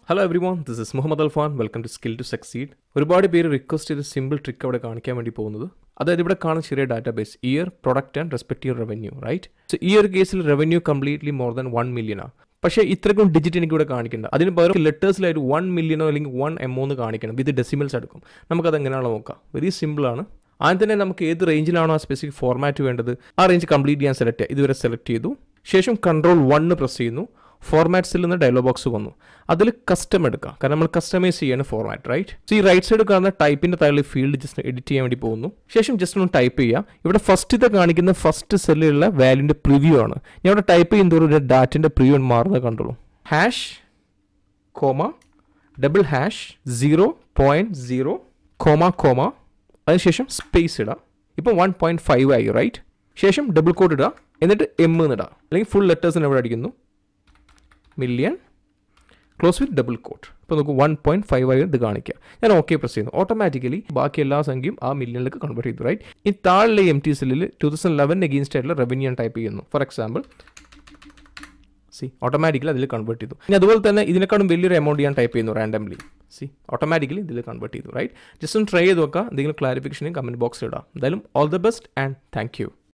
hello everyone this is Muhammad Alfan welcome to skill to succeed ഒരുപാട് പേര് request ചെയ്ത simple trick അവിടെ കാണിക്കാൻ വേണ്ടി പോകുന്നത് അതായത് ഇവിടെ കാണുന്ന ചെറിയ database year product and respective revenue right so ഈ ഒരു കേസിൽ revenue completely more than one million ആണ് പക്ഷേ ഇത്രയ്ക്കും ഡിജിറ്റ് എനിക്ക് ഇവിടെ കാണിക്കേണ്ട അതിന് പകരം ലെറ്റേഴ്സിലായിട്ട് വൺ മില്യണോ അല്ലെങ്കിൽ വൺ എമോ എന്ന് കാണിക്കണം വിത്ത് ഡെസിമൽസ് എടുക്കും നമുക്കത് എങ്ങനെയാണോ നോക്കാം വെരി സിമ്പിളാണ് ആദ്യം തന്നെ നമുക്ക് ഏത് റേഞ്ചിലാണോ ആ സ്പെസിഫിക് ഫോർമാറ്റ് വേണ്ടത് ആ റേഞ്ച് കംപ്ലീറ്റ് ചെയ്യാൻ സെലക്ട് ചെയ്യുക ഇതുവരെ സെലക്ട് ചെയ്തു ശേഷം കൺട്രോൾ വണ്ണ് പ്രസ് ചെയ്യുന്നു ഫോർമാറ്റ്സിൽ നിന്ന് ഡയലോഗ് ബോക്സ് വന്നു അതിൽ കസ്റ്റം എടുക്കാം കാരണം നമ്മൾ കസ്റ്റമൈസ് ചെയ്യാണ് ഫോർമാറ്റ് റൈറ്റ് സോ ഈ റൈറ്റ് സൈഡ് കാണുന്ന ടൈപ്പിൻ്റെ താഴെ ഫീൽഡ് ജസ്റ്റ് എഡിറ്റ് ചെയ്യാൻ വേണ്ടി പോകുന്നു ശേഷം ജസ്റ്റ് ഒന്ന് ടൈപ്പ് ചെയ്യാം ഇവിടെ ഫസ്റ്റത്തെ കാണിക്കുന്ന ഫസ്റ്റ് സെല്ലിലുള്ള വാല്യൂൻ്റെ പ്രിവ്യൂ ആണ് ഞാൻ ഇവിടെ ടൈപ്പ് ചെയ്യുന്നതോറും ഒരു ഡാറ്റിൻ്റെ പ്രിവ്യൂ മാറുന്നത് കണ്ടോളൂ hash comma double hash zero point zero comma comma അതിനുശേഷം സ്പേസ് ഇടാം ഇപ്പം വൺ പോയിൻറ്റ് ഫൈവ് ആയി റൈറ്റ് ശേഷം ഡബിൾ കോഡ് ഇടുക എന്നിട്ട് എം എന്ന് ഇടാം അല്ലെങ്കിൽ ഫുൾ ലെറ്റേഴ്സിന് എവിടെ അടിക്കുന്നു million close with double quote ഇപ്പോൾ നമുക്ക് വൺ പോയിൻറ്റ് ഫൈവ് ആയി ഇത് കാണിക്കുക ഞാൻ ഓക്കെ പ്രസ് ചെയ്യുന്നു ഓട്ടോമാറ്റിക്കലി ബാക്കി എല്ലാ സംഖ്യയും ആ മില്യണിലേക്ക് കൺവേർട്ട് ചെയ്തു റൈറ്റ് ഈ താഴെ എം ടി സെല്ലിൽ ടു തൗസൻഡ് ലെവൻ എഗെയിൻസ്റ്റ് ആയിട്ടുള്ള റവന്യൂ ഞാൻ ടൈപ്പ് ചെയ്യുന്നു ഫോർ എക്സാമ്പിൾ സി ഓട്ടോമാറ്റിക്കലി അതിൽ കൺവേർട്ട് ചെയ്തു ഇനി അതുപോലെ തന്നെ ഇതിനേക്കാളും വലിയൊരു എമൗണ്ട് ഞാൻ ടൈപ്പ് ചെയ്യുന്നു റാൻഡംലി സി ഓട്ടോമാറ്റിക്കലി ഇതിൽ കൺവേർട്ട് ചെയ്തു റൈറ്റ് ജസ്റ്റ് ഒന്ന് ട്രൈ ചെയ്ത് നോക്കുക എന്തെങ്കിലും ക്ലാരിഫിക്കേഷനും കമൻറ്റ് ബോക്സിൽ ഇടാം എന്തായാലും all the best and thank U